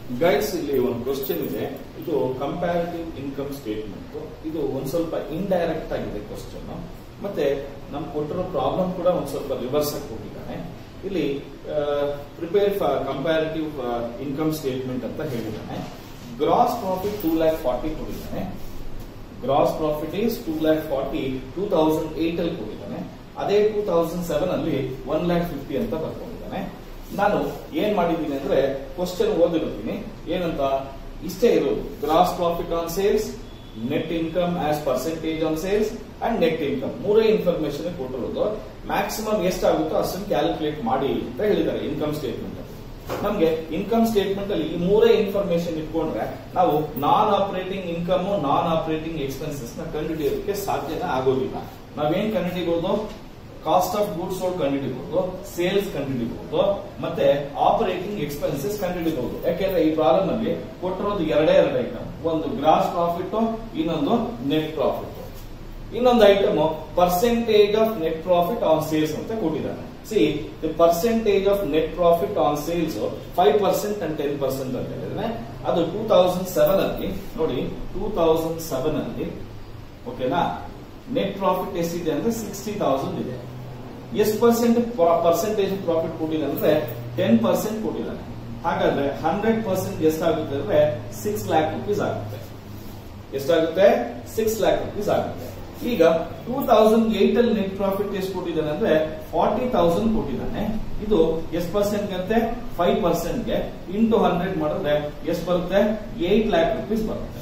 guides ಇಲ್ಲಿ ಒಂದು question ಇದೆ ಇದು ಕಂಪ್ಯಾರಿಟಿವ್ ಇನ್ಕಮ್ ಸ್ಟೇಟ್ಮೆಂಟ್ ಇದು ಒಂದ್ ಸ್ವಲ್ಪ ಇಂಡೈರೆಕ್ಟ್ ಆಗಿದೆ ಕ್ವಶನ್ ಮತ್ತೆ ನಮ್ ಕೊಟ್ಟಿರೋ ಪ್ರಾಬ್ಲಮ್ ಕೂಡ ಒಂದ್ ಸ್ವಲ್ಪ ರಿವರ್ಸ್ ಆಗಿ ಕೊಟ್ಟಿದ್ದಾನೆ ಇಲ್ಲಿ prepare for comparative income statement ಅಂತ ಹೇಳಿದ್ದಾನೆ gross profit two lakh forty ಕೊಟ್ಟಿದ್ದಾನೆ gross profit is two lakh forty two thousand eight ಅಲ್ಲಿ ಕೊಟ್ಟಿದ್ದಾನೆ ಅದೇ ಟೂ ತೌಸಂಡ್ ಸೆವೆನ್ ಅಲ್ಲಿ ಒನ್ ಲ್ಯಾಕ್ ಫಿಫ್ಟಿ ಅಂತ ಬರ್ಕೊಂಡಿದ್ದಾನೆ ನಾನು ಏನ್ ಮಾಡಿದ್ದೀನಿ ಅಂದ್ರೆ ಕ್ವಶನ್ ಓದಿರ್ತೀನಿ ಏನಂತ ಇಷ್ಟೇ ಇರೋದು gross profit on sales net income as percentage on sales and net income ಮೂರೇ ಇನ್ಫಾರ್ಮೇಶನ್ ಕೊಟ್ಟಿರೋದು ಮ್ಯಾಕ್ಸಿಮಮ್ ಎಷ್ಟಾಗುತ್ತೋ ಅಷ್ಟನ್ನು ಕ್ಯಾಲ್ಕುಲೇಟ್ ಮಾಡಿ ಅಂತ ಹೇಳಿದ್ದಾರೆ ಇನ್ಕಮ್ ಸ್ಟೇಟ್ಮೆಂಟ್ ನಮ್ಗೆ ಇನ್ಕಮ್ ಸ್ಟೇಟ್ಮೆಂಟ್ ಅಲ್ಲಿ ಈ ಮೂರೇ ಇನ್ಫಾರ್ಮೇಶನ್ ಇಟ್ಕೊಂಡ್ರೆ ನಾವು non operating income non operating expenses ನ ಕಂಡುಹಿಡಿಯೋದಕ್ಕೆ ಸಾಧ್ಯನೇ ಆಗೋದಿಲ್ಲ ನಾವೇನ್ ಕಂಡುಹಿಡಿಬಹುದು ಕಾಸ್ಟ್ ಆಫ್ ಗೂಡ್ಸ್ ಸೋಲ್ಡ್ ಕಂಡುಹಿಡಿಬಹುದು ಸೇಲ್ಸ್ ಕಂಡುಹಿಡಿಬಹುದು ಮತ್ತೆ ಆಪರೇಟಿಂಗ್ ಎಕ್ಸ್ಪೆನ್ಸಸ್ ಕಂಡುಹಿಡಿಬಹುದು ಯಾಕೆಂದ್ರೆ ಈ ಪ್ರಾಬ್ಲಮ್ ಅಲ್ಲಿ ಕೊಟ್ಟಿರೋದು ಎರಡೇ ಎರಡು ಐಟಮ್ ಒಂದು ಗ್ರಾಸ್ ಪ್ರಾಫಿಟ್ ಇನ್ನೊಂದು ನೆಟ್ ಪ್ರಾಫಿಟ್ ಇನ್ನೊಂದು item percentage of net profit on sales ಅಂತ ಕೊಟ್ಟಿದ್ದಾನೆ see the percentage of net profit on sales five percent and ten percent ಅಂತ ಹೇಳಿದ್ರೆ ಅದು ಟೂ ತೌಸಂಡ್ ಸೆವೆನ್ ಅಲ್ಲಿ ನೋಡಿ ಟೂ ತೌಸಂಡ್ ಸೆವೆನ್ ಅಲ್ಲಿ ಓಕೆನಾ ನೆಟ್ ಪ್ರಾಫಿಟ್ ಎಷ್ಟಿದೆ ಅಂದ್ರೆ ಸಿಕ್ಸ್ಟಿ ತೌಸಂಡ್ ಇದೆ ಎಷ್ಟು ಪರ್ಸೆಂಟ್ ಪರ್ಸೆಂಟೇಜ್ ಪ್ರಾಫಿಟ್ ಕೊಟ್ಟಿದೆ ಅಂದ್ರೆ ಟೆನ್ ಪರ್ಸೆಂಟ್ ಕೊಟ್ಟಿದ್ದಾನೆ ಹಾಗಾದ್ರೆ ಹಂಡ್ರೆಡ್ ಪರ್ಸೆಂಟ್ ಎಷ್ಟಾಗುತ್ತೆ ಅಂದ್ರೆ ಸಿಕ್ಸ್ ಲ್ಯಾಕ್ ರುಪೀಸ್ ಆಗುತ್ತೆ ಎಷ್ಟಾಗುತ್ತೆ ಸಿಕ್ಸ್ ಲ್ಯಾಕ್ ರುಪೀಸ್ ಆಗುತ್ತೆ ಈಗ ಟೂ ತೌಸಂಡ್ ಏಟ್ ಅಲ್ಲಿ ನೆಟ್ ಪ್ರಾಫಿಟ್ ಎಷ್ಟು ಕೊಟ್ಟಿದ್ದಾನೆ ಅಂದ್ರೆ ಫಾರ್ಟಿ ತೌಸಂಡ್ ಕೊಟ್ಟಿದ್ದಾನೆ ಇದು ಎಷ್ಟು ಪರ್ಸೆಂಟ್ ಅಂತೆ ಫೈವ್ ಪರ್ಸೆಂಟ್ಗೆ ಇಂಟು ಹಂಡ್ರೆಡ್ ಮಾಡಿದ್ರೆ ಎಷ್ಟು ಬರುತ್ತೆ ಏಟ್ ಲ್ಯಾಕ್ ರುಪೀಸ್ ಬರುತ್ತೆ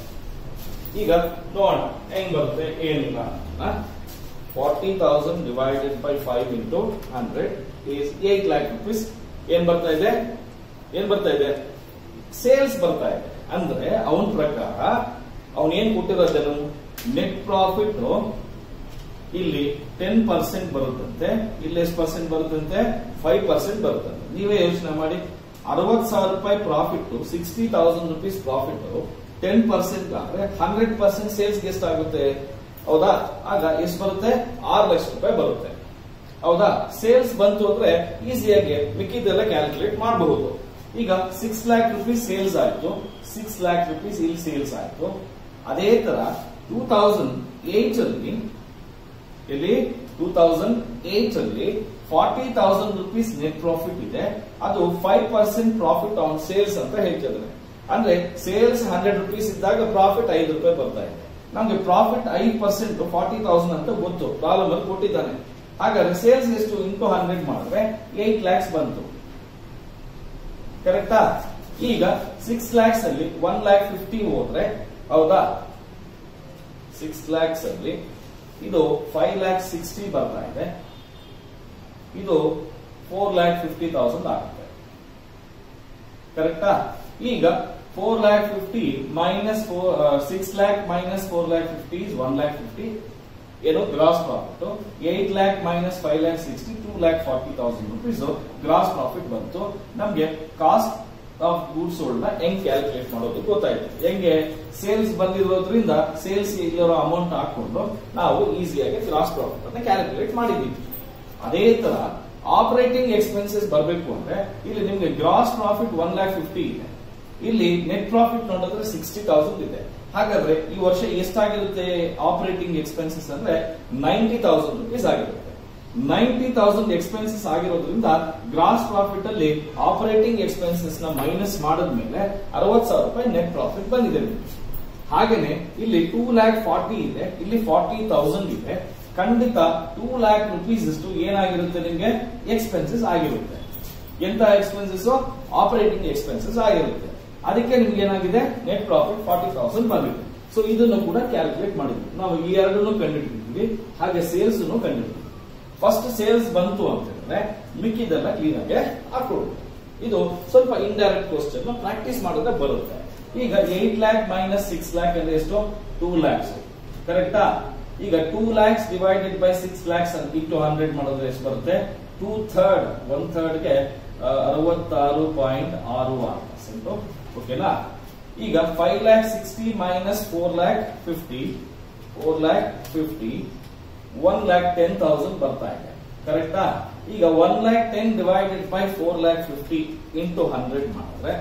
ಈಗ ನೋಡೋಣ ಹೆಂಗ್ ಬರುತ್ತೆ ಏನಿಲ್ಲ forty thousand divided by five into hundred is eight lakh rupees ಏನ್ ಬರ್ತಾ ಇದೆ ಏನ್ ಬರ್ತಾ ಇದೆ ಸೇಲ್ಸ್ ಬರ್ತಾ ಇದೆ ಅಂದ್ರೆ ಅವನ ಪ್ರಕಾರ ಅವನ್ ಏನ್ ಕೊಟ್ಟಿರೋದೇನು ನೆಟ್ ಪ್ರಾಫಿಟ್ ಇಲ್ಲಿ ಟೆನ್ ಪರ್ಸೆಂಟ್ ಬರುತ್ತಂತೆ ಇಲ್ಲಿ ಎಷ್ಟು ಪರ್ಸೆಂಟ್ ಬರುತ್ತಂತೆ ಫೈವ್ ಪರ್ಸೆಂಟ್ ಬರುತ್ತಂತೆ ನೀವೇ ಯೋಚನೆ ಮಾಡಿ ಅರವತ್ ಸಾವಿರ ರೂಪಾಯಿ profit sixty thousand rupees profit ten percent ಆದ್ರೆ ಹಂಡ್ರೆಡ್ ಪರ್ಸೆಂಟ್ ಸೇಲ್ಸ್ ಎಷ್ಟಾಗುತ್ತೆ ಹೌದಾ ಆಗ ಎಷ್ಟು ಬರುತ್ತೆ ಆರು ಲಕ್ಷ ರೂಪಾಯಿ ಬರುತ್ತೆ ಹೌದಾ ಸೇಲ್ಸ್ ಬಂತು ಅಂದ್ರೆ ಈಸಿಯಾಗಿ ಮಿಕ್ಕಿದ್ದೆಲ್ಲ ಕ್ಯಾಲ್ಕುಲೇಟ್ ಮಾಡಬಹುದು ಈಗ ಸಿಕ್ಸ್ ಲ್ಯಾಕ್ ರುಪೀಸ್ ಸೇಲ್ಸ್ ಆಯ್ತು ಸಿಕ್ಸ್ ಲ್ಯಾಕ್ ರುಪೀಸ್ ಇಲ್ಲಿ ಸೇಲ್ಸ್ ಆಯ್ತು ಅದೇ ತರ ಟೂ ತೌಸಂಡ್ ಏಟ್ ಅಲ್ಲಿ ಇಲ್ಲಿ ಟೂ ತೌಸಂಡ್ ಏಟ್ ಅಲ್ಲಿ forty thousand rupees net profit ಇದೆ ಅದು five percent profit on sales ಅಂತ ಹೇಳ್ತಿದ್ದಾರೆ ಅಂದ್ರೆ ಸೇಲ್ಸ್ ಹಂಡ್ರೆಡ್ ರುಪೀಸ್ ಇದ್ದಾಗ ಪ್ರಾಫಿಟ್ ಐದು ರೂಪಾಯಿ ಬರ್ತಾ ಇದೆ ನಮ್ಗೆ ಪ್ರಾಫಿಟ್ ಐದು ಪರ್ಸೆಂಟ್ ಫಾರ್ಟಿ ತೌಸಂಡ್ ಅಂತ ಗೊತ್ತು ಪ್ರಾಬ್ಲಮ್ ಅಲ್ಲಿ ಕೊಟ್ಟಿದ್ದಾನೆ ಹಾಗಾದ್ರೆ ಸೇಲ್ಸ್ ಎಷ್ಟು ಇಂಟು ಹಂಡ್ರೆಡ್ ಮಾಡಿದ್ರೆ ಏಟ್ ಲ್ಯಾಕ್ಸ್ ಬಂತು ಕರೆಕ್ಟಾ ಈಗ ಸಿಕ್ಸ್ ಲ್ಯಾಕ್ಸ್ ಅಲ್ಲಿ ಒನ್ ಲ್ಯಾಕ್ ಫಿಫ್ಟಿ ಹೋದ್ರೆ ಹೌದಾ ಸಿಕ್ಸ್ ಲ್ಯಾಕ್ಸ್ ಅಲ್ಲಿ ಇದು ಫೈವ್ ಲ್ಯಾಕ್ ಸಿಕ್ಸ್ಟಿ ಬರ್ತಾ ಇದೆ ಇದು ಫೋರ್ ಲ್ಯಾಕ್ ಫಿಫ್ಟಿ ತೌಸಂಡ್ ಆಗುತ್ತೆ ಕರೆಕ್ಟಾ ಈಗ four lakh fifty minus four six lakh minus four lakh fifty is one lakh fifty ಏನು gross profit eight lakh minus five lakh sixty two lakh forty thousand rupees gross profit ಬಂತು ನಮ್ಗೆ ಕಾಸ್ಟ್ ಆಫ್ ಗೂಡ್ಸ್ ಸೋಲ್ಡ್ ನ ಹೆಂಗ್ ಕ್ಯಾಲ್ಕುಲೇಟ್ ಮಾಡೋದು ಗೊತ್ತಾಯ್ತು ಹೆಂಗೆ ಸೇಲ್ಸ್ ಬಂದಿರೋದ್ರಿಂದ ಸೇಲ್ಸ್ ಇಲ್ಲಿರೋ ಅಮೌಂಟ್ ಹಾಕೊಂಡು ನಾವು ಈಸಿಯಾಗಿ ಗ್ರಾಸ್ ಪ್ರಾಫಿಟ್ ಅನ್ನ ಕ್ಯಾಲ್ಕುಲೇಟ್ ಮಾಡಿದ್ದೀವಿ ಅದೇ ತರ ಆಪರೇಟಿಂಗ್ ಎಕ್ಸ್ಪೆನ್ಸಸ್ ಬರಬೇಕು ಅಂದ್ರೆ ಇಲ್ಲಿ ನಿಮ್ಗೆ gross profit one lakh fifty ಇದೆ ಇಲ್ಲಿ ನೆಟ್ ಪ್ರಾಫಿಟ್ ನೋಡಿದ್ರೆ ಸಿಕ್ಸ್ಟಿ ತೌಸಂಡ್ ಇದೆ ಹಾಗಾದ್ರೆ ಈ ವರ್ಷ ಎಷ್ಟಾಗಿರುತ್ತೆ ಆಪರೇಟಿಂಗ್ ಎಕ್ಸ್ಪೆನ್ಸಸ್ ಅಂದ್ರೆ ನೈಂಟಿ ತೌಸಂಡ್ ರುಪೀಸ್ ಆಗಿರುತ್ತೆ ನೈಂಟಿ ತೌಸಂಡ್ ಎಕ್ಸ್ಪೆನ್ಸಸ್ ಆಗಿರೋದ್ರಿಂದ ಗ್ರಾಸ್ ಪ್ರಾಫಿಟ್ ಅಲ್ಲಿ ಆಪರೇಟಿಂಗ್ ಎಕ್ಸ್ಪೆನ್ಸಸ್ ನ ಮೈನಸ್ ಮಾಡಿದ್ಮೇಲೆ ಅರವತ್ ಸಾವಿರ ರೂಪಾಯಿ ನೆಟ್ ಪ್ರಾಫಿಟ್ ಬಂದಿದೆ ನಿಮ್ಗೆ ಹಾಗೇನೆ ಇಲ್ಲಿ ಟೂ ಲ್ಯಾಕ್ ಫಾರ್ಟಿ ಇದೆ ಇಲ್ಲಿ ಫಾರ್ಟಿ ತೌಸಂಡ್ ಇದೆ ಖಂಡಿತ ಟೂ ಲ್ಯಾಕ್ ರುಪೀಸ್ ಅಷ್ಟು ಏನಾಗಿರುತ್ತೆ ನಿಮ್ಗೆ ಎಕ್ಸ್ಪೆನ್ಸಸ್ ಆಗಿರುತ್ತೆ ಎಂತ ಎಕ್ಸ್ಪೆನ್ಸಸ್ ಆಪರೇಟಿಂಗ್ ಎಕ್ಸ್ಪೆನ್ಸಸ್ ಆಗಿರುತ್ತೆ ಅದಕ್ಕೆ ನಿಮ್ಗೆ ಏನಾಗಿದೆ ನೆಟ್ ಪ್ರಾಫಿಟ್ ಫಾರ್ಟಿ ತೌಸಂಡ್ ಬಂದಿದೆ ಸೊ ಇದನ್ನು ಕೂಡ ಕ್ಯಾಲ್ಕುಲೇಟ್ ಮಾಡಿದ್ವಿ ನಾವು ಈ ಎರಡನ್ನು ಕಂಡುಹಿಡಿದಿದ್ವಿ ಹಾಗೆ ಸೇಲ್ಸ್ ಕಂಡುಹಿಡಿದ್ವಿ ಫಸ್ಟ್ ಸೇಲ್ಸ್ ಬಂತು ಅಂತ ಹೇಳಿದ್ರೆ ಮಿಕ್ಕಿದೆಲ್ಲ ಕ್ಲೀನ್ ಆಗಿ ಹಾಕೊಳ್ಳಿ ಇದು ಸ್ವಲ್ಪ ಇಂಡೈರೆಕ್ಟ್ ಕ್ವಶನ್ ಪ್ರಾಕ್ಟೀಸ್ ಮಾಡಿದ್ರೆ ಬರುತ್ತೆ ಈಗ eight lakh minus six lakh ಅಂದ್ರೆ ಎಷ್ಟು ಟೂ ಲ್ಯಾಕ್ಸ್ ಕರೆಕ್ಟಾ ಈಗ two lakhs divided by six lakhs into hundred ಮಾಡಿದ್ರೆ ಎಷ್ಟು ಬರುತ್ತೆ ಟೂ ಥರ್ಡ್ ಒನ್ ಥರ್ಡ್ಗೆ ಅರವತ್ತಾರು ಪಾಯಿಂಟ್ ಆರು ಆರು ಪರ್ಸೆಂಟ್ ಓಕೆನಾ ಈಗ five lakh sixty minus four lakh fifty four lakh fifty one lakh ten thousand ಬರ್ತಾ ಇದೆ ಕರೆಕ್ಟಾ ಈಗ one lakh ten divided by four lakh fifty into hundred ಮಾಡಿದ್ರೆ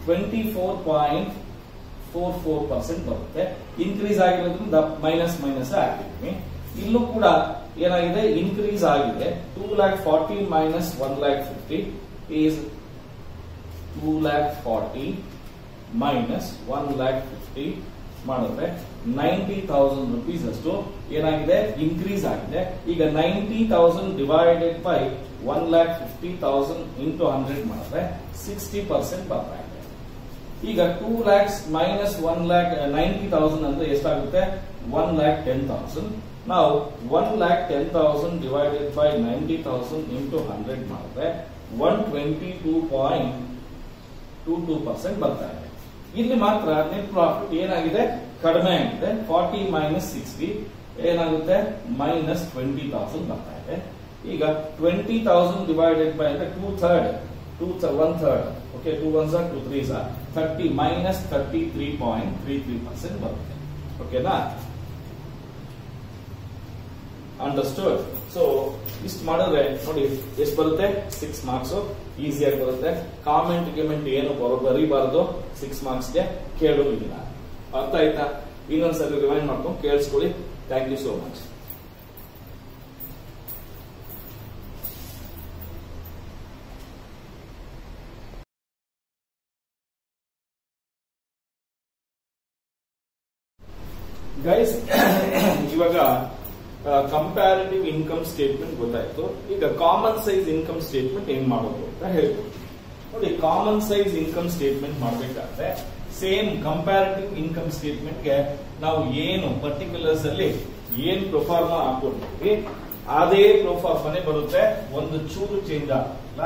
twenty four point four four percent ಬರುತ್ತೆ ಇನ್ಕ್ರೀಸ್ ಆಗಿರೋದ್ರಿಂದ ಮೈನಸ್ ಮೈನಸ್ ಹಾಕಿದ್ವಿ ಇಲ್ಲೂ ಕೂಡ ಏನಾಗಿದೆ ಇನ್ಕ್ರೀಸ್ ಆಗಿದೆ two lakh forty minus one lakh fifty is two lakh forty minus one lakh fifty ಮಾಡಿದ್ರೆ ನೈಂಟಿ ತೌಸಂಡ್ ರುಪೀಸ್ ಅಷ್ಟು ಏನಾಗಿದೆ ಇನ್ಕ್ರೀಸ್ ಆಗಿದೆ ಈಗ ninety thousand divided by one lakh fifty thousand into hundred ಮಾಡಿದ್ರೆ ಸಿಕ್ಸ್ಟಿ ಪರ್ಸೆಂಟ್ ಬರ್ತಾ ಇದೆ ಈಗ two lakhs minus one lakh ninety thousand ಅಂದ್ರೆ ಎಷ್ಟಾಗುತ್ತೆ ಒನ್ ಲ್ಯಾಕ್ ಟೆನ್ ತೌಸಂಡ್ ನಾವು one lakh ten thousand divided by ninety thousand into hundred ಮಾಡಿದ್ರೆ one twenty two point two two percent ಬರ್ತಾ ಇದೆ ಇಲ್ಲಿ ಮಾತ್ರ ನೆಟ್ ಪ್ರಾಫಿಟ್ ಏನಾಗಿದೆ ಕಡಿಮೆ ಆಗಿದೆ ಫಾರ್ಟಿ ಮೈನಸ್ ಸಿಕ್ಸ್ಟಿ ಏನಾಗುತ್ತೆ ಮೈನಸ್ ಟ್ವೆಂಟಿ ತೌಸಂಡ್ ಬರ್ತಾ ಇದೆ ಈಗ ಟ್ವೆಂಟಿ ತೌಸಂಡ್ ಡಿವೈಡೆಡ್ ಬೈ ಅಂದ್ರೆ two third two one third okay two one sir two three sir thirty minus thirty three point three three percent ಬರುತ್ತೆ ಓಕೆನಾ ಅಂಡರ್ಸ್ಟುಡ್ ಸೊ ಇಷ್ಟು ಮಾಡಿದ್ರೆ ನೋಡಿ ಎಷ್ಟು ಬರುತ್ತೆ ಸಿಕ್ಸ್ ಮಾರ್ಕ್ಸ್ ಈಸಿಯಾಗಿ ಬರುತ್ತೆ ಕಾಮೆಂಟ್ ಗಿಮೆಂಟ್ ಏನು ಬರೋ ಬರೀಬಾರದು ಸಿಕ್ಸ್ ಮಾರ್ಕ್ಸ್ಗೆ ಕೇಳೋದಿಲ್ಲ ಅರ್ಥ ಆಯ್ತಾ ಇನ್ನೊಂದ್ಸಲ ರಿಮೈಂಡ್ ಮಾಡ್ಕೊಂಡು ಕೇಳಿಸ್ಕೊಳ್ಳಿ thank you so much guys ಇವಾಗ ಕಂಪ್ಯಾರಿಟಿವ್ ಇನ್ಕಮ್ ಸ್ಟೇಟ್ಮೆಂಟ್ ಗೊತ್ತಾಯ್ತು ಈಗ ಕಾಮನ್ ಸೈಜ್ ಇನ್ಕಮ್ ಸ್ಟೇಟ್ಮೆಂಟ್ ಏನ್ ಮಾಡೋದು ಅಂತ ಹೇಳ್ಕೊಡ್ತೀನಿ ನೋಡಿ ಕಾಮನ್ ಸೈಜ್ ಇನ್ಕಮ್ ಸ್ಟೇಟ್ಮೆಂಟ್ ಮಾಡಬೇಕಾದ್ರೆ ಸೇಮ್ ಕಂಪ್ಯಾರಿಟಿವ್ ಇನ್ಕಮ್ ಸ್ಟೇಟ್ಮೆಂಟ್ಗೆ ನಾವು ಏನು ಪರ್ಟಿಕ್ಯುಲರ್ಸ್ ಅಲ್ಲಿ ಏನ್ ಪ್ರೊಫಾರ್ಮ ಹಾಕೊಂಡಿದ್ವಿ ಅದೇ ಪ್ರೊಫಾರ್ಮನೆ ಬರುತ್ತೆ ಒಂದು ಚೂರು ಚೇಂಜ್ ಆಗಲ್ಲ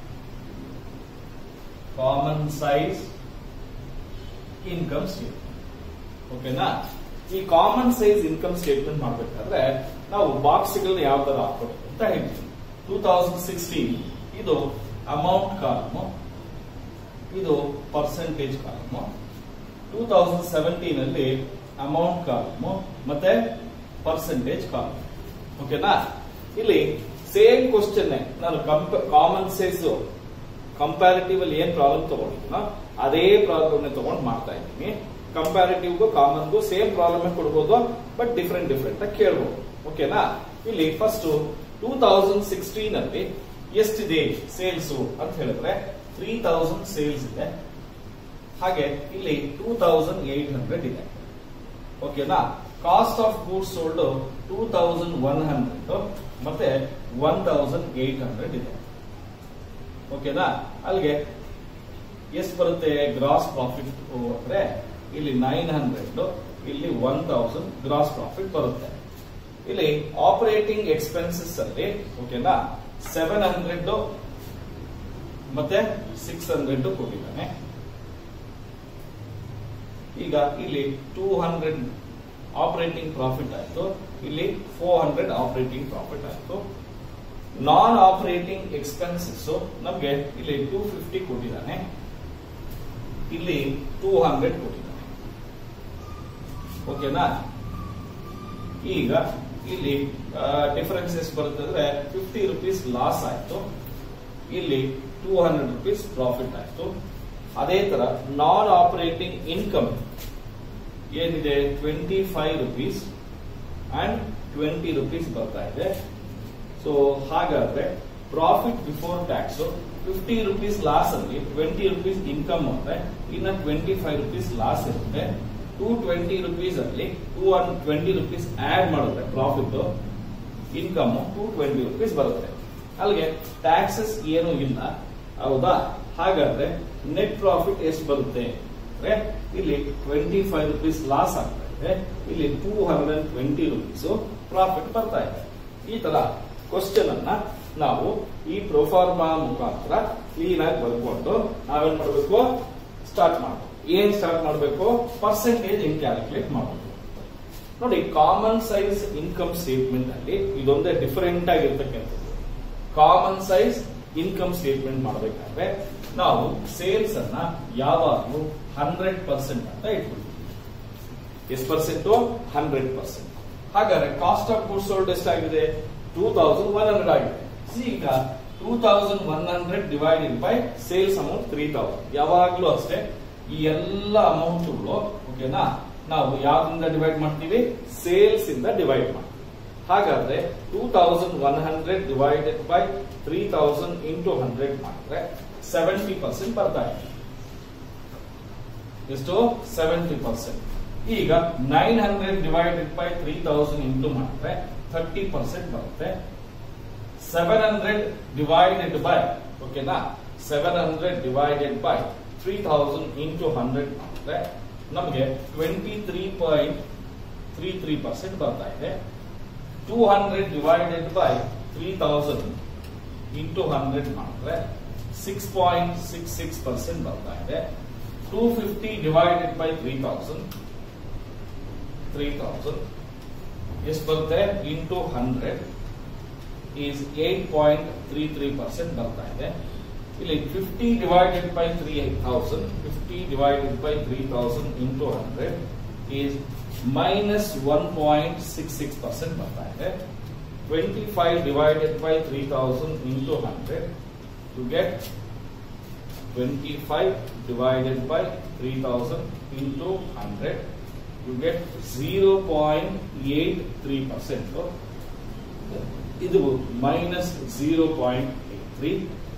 ಕಾಮನ್ ಸೈಜ್ ಇನ್ಕಮ್ ಸ್ಟೇಟ್ಮೆಂಟ್ ಓಕೆನಾ ಈ ಕಾಮನ್ ಸೈಜ್ ಇನ್ಕಮ್ ಸ್ಟೇಟ್ಮೆಂಟ್ ಮಾಡಬೇಕಾದ್ರೆ ನಾವು ಬಾಕ್ಸ್ ಗಳನ್ನ ಯಾವ ತರ ಹಾಕೋಬೇಕು ಅಂತ ಹೇಳ್ತೀವಿ ಟೂ ತೌಸಂಡ್ ಸಿಕ್ಸ್ಟೀನ್ ಇದು ಅಮೌಂಟ್ ಕಾಲಮ್ ಇದು percentage column two thousand seventeen ಅಲ್ಲಿ ಅಮೌಂಟ್ ಕಾಲಮ್ ಮತ್ತೆ ಪರ್ಸೆಂಟೇಜ್ ಕಾಲಮ್ ಓಕೆನಾ ಇಲ್ಲಿ ಸೇಮ್ ಕ್ವಶನ್ ನಾನು ಕಾಮನ್ ಸೈಜ್ ಕಂಪ್ಯಾರಿಟಿವ್ ಅಲ್ಲಿ ಏನ್ ಪ್ರಾಬ್ಲಮ್ ತಗೊಂಡಿದ್ದೀನೋ ಅದೇ ಪ್ರಾಬ್ಲಮ್ ತಗೊಂಡು ಮಾಡ್ತಾ ಇದ್ದೀನಿ ಕಂಪ್ಯಾರಿಟಿವ್ಗೂ ಕಾಮನ್ಗೂ ಸೇಮ್ ಪ್ರಾಬ್ಲಮ್ ಕೊಡ್ಬೋದು ಬಟ್ ಡಿಫ್ರೆಂಟ್ ಡಿಫ್ರೆಂಟ್ ಆಗಿ ಕೇಳ್ಬೋದು ಓಕೆನಾ ಇಲ್ಲಿ ಫಸ್ಟ್ ಟೂ ತೌಸಂಡ್ ಸಿಕ್ಸ್ಟೀನ್ ಅಲ್ಲಿ ಎಷ್ಟಿದೆ ಸೇಲ್ಸ್ ಅಂತ ಹೇಳಿದ್ರೆ ತ್ರೀ ತೌಸಂಡ್ ಸೇಲ್ಸ್ ಇದೆ ಹಾಗೆ ಇಲ್ಲಿ ಟೂ ತೌಸಂಡ್ ಏಟ್ ಹಂಡ್ರೆಡ್ ಇದೆ ಓಕೆನಾ cost of goods sold two thousand one hundred ಮತ್ತೆ ಒನ್ ತೌಸಂಡ್ ಏಟ್ ಹಂಡ್ರೆಡ್ ಇದೆ ಓಕೆನಾ ಅಲ್ಲಿಗೆ ಎಷ್ಟು ಬರುತ್ತೆ ಗ್ರಾಸ್ ಪ್ರಾಫಿಟ್ ಅಂದ್ರೆ ಇಲ್ಲಿ ನೈನ್ ಹಂಡ್ರೆಡ್ ಇಲ್ಲಿ ಒನ್ ತೌಸಂಡ್ ಗ್ರಾಸ್ ಪ್ರಾಫಿಟ್ ಬರುತ್ತೆ ಇಲ್ಲಿ ಆಪರೇಟಿಂಗ್ ಎಕ್ಸ್ಪೆನ್ಸಸ್ ಅಲ್ಲಿ ಓಕೆನಾ ಸೆವೆನ್ ಹಂಡ್ರೆಡ್ ಮತ್ತೆ ಸಿಕ್ಸ್ ಹಂಡ್ರೆಡ್ ಕೊಟ್ಟಿದ್ದಾನೆ ಈಗ ಇಲ್ಲಿ ಟೂ ಹಂಡ್ರೆಡ್ ಆಪರೇಟಿಂಗ್ ಪ್ರಾಫಿಟ್ ಆಯ್ತು ಇಲ್ಲಿ ಫೋರ್ ಹಂಡ್ರೆಡ್ ಆಪರೇಟಿಂಗ್ ಪ್ರಾಫಿಟ್ ಆಯ್ತು ನಾನ್ ಆಪರೇಟಿಂಗ್ ಎಕ್ಸ್ಪೆನ್ಸಸ್ ನಮ್ಗೆ ಇಲ್ಲಿ ಟೂ ಫಿಫ್ಟಿ ಕೊಟ್ಟಿದ್ದಾನೆ ಇಲ್ಲಿ ಟೂ ಹಂಡ್ರೆಡ್ ಕೊಟ್ಟಿದ್ದಾನೆ ಓಕೆನಾ ಈಗ ಇಲ್ಲಿ ಡಿಫರೆನ್ಸ್ ಎಷ್ಟು ಬರುತ್ತೆ ಅಂದ್ರೆ ಫಿಫ್ಟಿ ರುಪೀಸ್ ಲಾಸ್ ಆಯ್ತು ಇಲ್ಲಿ ಟೂ ಹಂಡ್ರೆಡ್ ರುಪೀಸ್ ಪ್ರಾಫಿಟ್ ಆಯ್ತು ಅದೇ ತರ ನಾನ್ ಆಪರೇಟಿಂಗ್ ಇನ್ಕಮ್ ಏನಿದೆ twenty five rupees and twenty rupees ಬರ್ತಾ ಇದೆ ಸೊ ಹಾಗಾದ್ರೆ profit before tax fifty rupees loss ಅಲ್ಲಿ ಟ್ವೆಂಟಿ ರುಪೀಸ್ ಇನ್ಕಮ್ ಅಂದ್ರೆ ಇನ್ನ ಟ್ವೆಂಟಿ ಫೈವ್ ರುಪೀಸ್ ಲಾಸ್ ಇರುತ್ತೆ ಟೂ ಟ್ವೆಂಟಿ ರುಪೀಸ್ ಅಲ್ಲಿ two one twenty rupees add ಮಾಡಿದ್ರೆ profit income two twenty rupees ಬರುತ್ತೆ ಅಲ್ಲಿಗೆ ಟ್ಯಾಕ್ಸಸ್ ಏನು ಇಲ್ಲ ಹೌದಾ ಹಾಗಾದ್ರೆ ನೆಟ್ ಪ್ರಾಫಿಟ್ ಎಷ್ಟು ಬರುತ್ತೆ ಅಂದ್ರೆ ಇಲ್ಲಿ ಟ್ವೆಂಟಿ ಫೈವ್ ರುಪೀಸ್ ಲಾಸ್ ಆಗ್ತಾ ಇದೆ ಇಲ್ಲಿ two hundred twenty rupees profit ಬರ್ತಾ ಇದೆ ಈ ತರ ಕ್ವಶನ್ ಅನ್ನ ನಾವು ಈ ಪ್ರೊಫಾರ್ಮಾ ಮುಖಾಂತರ ಕ್ಲೀನ್ ಆಗಿ ಬರ್ಕೊಂಡು ನಾವೇನ್ ಮಾಡಬೇಕು ಸ್ಟಾರ್ಟ್ ಮಾಡಬೇಕು ಏನ್ ಸ್ಟಾರ್ಟ್ ಮಾಡಬೇಕು ಪರ್ಸೆಂಟೇಜ್ ಹೆಂಗ್ ಕ್ಯಾಲ್ಕುಲೇಟ್ ಮಾಡಬೇಕು ನೋಡಿ ಕಾಮನ್ ಸೈಜ್ ಇನ್ಕಮ್ ಸ್ಟೇಟ್ಮೆಂಟ್ ಅಲ್ಲಿ ಇದೊಂದೇ ಡಿಫರೆಂಟ್ ಆಗಿರ್ತಕ್ಕಂಥದ್ದು ಕಾಮನ್ ಸೈಜ್ ಇನ್ಕಮ್ ಸ್ಟೇಟ್ಮೆಂಟ್ ಮಾಡಬೇಕಾದ್ರೆ ನಾವು ಸೇಲ್ಸ್ ಅನ್ನ ಯಾವಾಗಲೂ ಹಂಡ್ರೆಡ್ ಪರ್ಸೆಂಟ್ ಅಂತ ಇಟ್ಬಿಡ್ತೀವಿ ಎಷ್ಟು ಪರ್ಸೆಂಟ್ ಹಂಡ್ರೆಡ್ ಪರ್ಸೆಂಟ್ ಹಾಗಾದ್ರೆ ಕಾಸ್ಟ್ ಆಫ್ ಗುಡ್ಸ್ ಸೋಲ್ಡ್ ಎಷ್ಟಾಗಿದೆ ಟೂ ತೌಸಂಡ್ ಒನ್ ಹಂಡ್ರೆಡ್ ಆಗಿದೆ ಈಗ two thousand one hundred divided by sales amount three thousand ಯಾವಾಗ್ಲೂ ಅಷ್ಟೇ ಈ ಎಲ್ಲ ಅಮೌಂಟ್ಗಳು ಓಕೆನಾ ನಾವು ಯಾವ್ದ್ರಿಂದ ಡಿವೈಡ್ ಮಾಡ್ತೀವಿ ಸೇಲ್ಸ್ ಇಂದ ಡಿವೈಡ್ ಮಾಡ್ತೀವಿ ಹಾಗಾದ್ರೆ two thousand one hundred divided by three thousand into hundred ಮಾಡಿದ್ರೆ ಸೆವೆಂಟಿ ಪರ್ಸೆಂಟ್ ಬರ್ತಾ ಇದೆ ಎಷ್ಟು ಸೆವೆಂಟಿ ಪರ್ಸೆಂಟ್ ಈಗ nine hundred divided by three thousand into ಮಾಡಿದ್ರೆ ಥರ್ಟಿ ಪರ್ಸೆಂಟ್ ಬರುತ್ತೆ ಸೆವೆನ್ ಹಂಡ್ರೆಡ್ ಡಿವೈಡೆಡ್ ಬೈ ಓಕೆನಾ seven hundred divided by three thousand into hundred ಮಾಡಿದ್ರೆ ನಮಗೆ twenty three point three three percent ಬರ್ತಾ ಇದೆ two hundred divided by three thousand into hundred ಮಾಡಿದ್ರೆ six point six six percent ಬರ್ತಾ ಇದೆ two fifty divided by three thousand three thousand ಎಷ್ಟು ಬರುತ್ತೆ into hundred is eight point three three percent ಬರ್ತಾ ಇದೆ ಇಲ್ಲಿ fifty divided by three thousand fifty divided by three thousand into hundred is minus one point six six percent ಬರ್ತಾ ಇದೆ twenty five divided by three thousand into hundred to get twenty five divided by three thousand into hundred you get zero point eight three percent ಇದು minus zero point eight three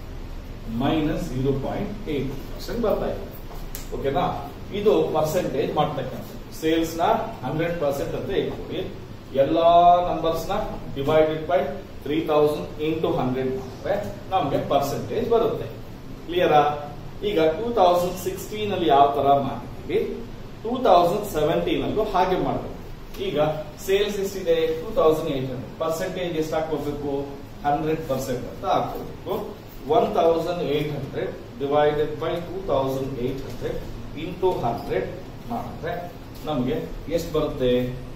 minus zero point eight percent ಬರ್ತಾ ಇದೆ ಓಕೆನಾ ಇದು percentage ಮಾಡ್ತಕ್ಕಂಥ sales ನ hundred percent ಅಂತ ಇಟ್ಕೊಳ್ಳಿ ಎಲ್ಲಾ ನಂಬರ್ಸ್ ನ divided by three thousand into hundred ಮಾಡಿದ್ರೆ ನಮ್ಗೆ ಪರ್ಸೆಂಟೇಜ್ ಬರುತ್ತೆ ಕ್ಲಿಯರಾ ಈಗ ಟೂ ತೌಸಂಡ್ ಸಿಕ್ಸ್ಟೀನ್ ಅಲ್ಲಿ ಯಾವ ತರ ಮಾಡಿದ್ವಿ ಟೂ ತೌಸಂಡ್ ಸೆವೆಂಟೀನ್ ಅಲ್ಲೂ ಹಾಗೆ ಮಾಡಬೇಕು ಈಗ ಸೇಲ್ಸ್ ಎಷ್ಟಿದೆ two thousand eight hundred percentage ಎಷ್ಟು ಹಾಕೋಬೇಕು ಹಂಡ್ರೆಡ್ ಪರ್ಸೆಂಟ್ ಅಂತ ಹಾಕೋಬೇಕು one thousand eight hundred divided by two thousand eight hundred into hundred ಮಾಡಿದ್ರೆ ನಮಗೆ ಎಷ್ಟು ಬರುತ್ತೆ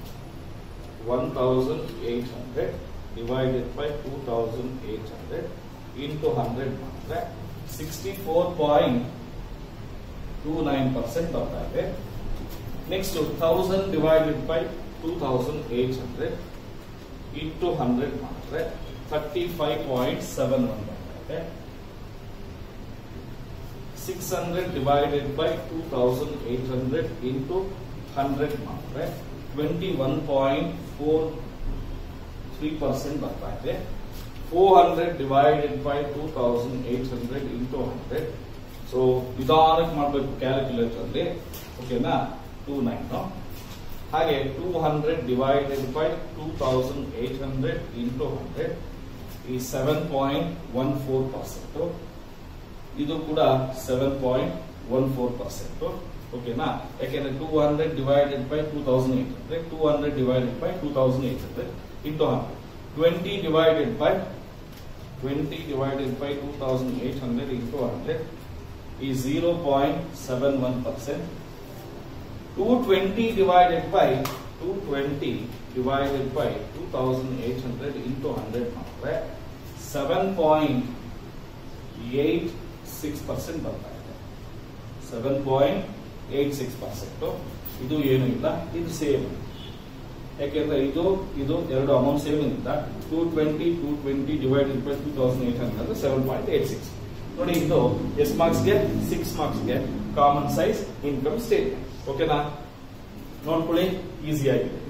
one thousand eight hundred divided by two thousand eight hundred into hundred ಮಾಡಿದ್ರೆ sixty four point two nine percent ಬರ್ತಾ ಇದೆ next thousand divided by two thousand eight hundred into hundred ಮಾಡಿದ್ರೆ thirty five point seven one ಬರ್ತಾ ಇದೆ six hundred divided by two thousand eight hundred into hundred ಮಾಡಿದ್ರೆ twenty one point four three percent ಬರ್ತಾ ಇದೆ four hundred divided by two thousand eight hundred into hundred so ನಿಧಾನಕ್ಕೆ ಮಾಡಬೇಕು calculator ಅಲ್ಲಿ ಓಕೆನಾ two nine ಹಾಗೆ two hundred divided by two thousand eight hundred into hundred ಈ seven point one four percent ಇದು ಕೂಡ seven point one four percent ಓಕೆನಾ ಯಾಕೆಂದ್ರೆ two hundred divided by two thousand eight hundred two hundred divided by two thousand eight hundred into hundred twenty divided by twenty divided by two thousand eight hundred into hundred ಈ zero point seven one percent two twenty divided by two twenty divided by two thousand eight hundred into hundred ಮಾಡಿದ್ರೆ seven point eight six percent ಬರ್ತಾ ಇದೆ seven point eight six percent ಇದು ಏನು ಇಲ್ಲ ಇದು same ಯಾಕೆಂದ್ರೆ ಇದು ಇದು ಎರಡು ಅಮೌಂಟ್ ಸೇಮ್ ಇಂದ two twenty two twenty divided by two thousand eight hundred seven point eight six ನೋಡಿ ಇದು ಎಸ್ ಮಾರ್ಕ್ಸ್ಗೆ ಸಿಕ್ಸ್ ಮಾರ್ಕ್ಸ್ಗೆ ಕಾಮನ್ ಸೈಜ್ ಇನ್ಕಮ್ ಸ್ಟೇಟ್ಮೆಂಟ್ ಓಕೆನಾ ನೋಡ್ಕೊಳ್ಳಿ ಈಸಿ ಆಗಿದೆ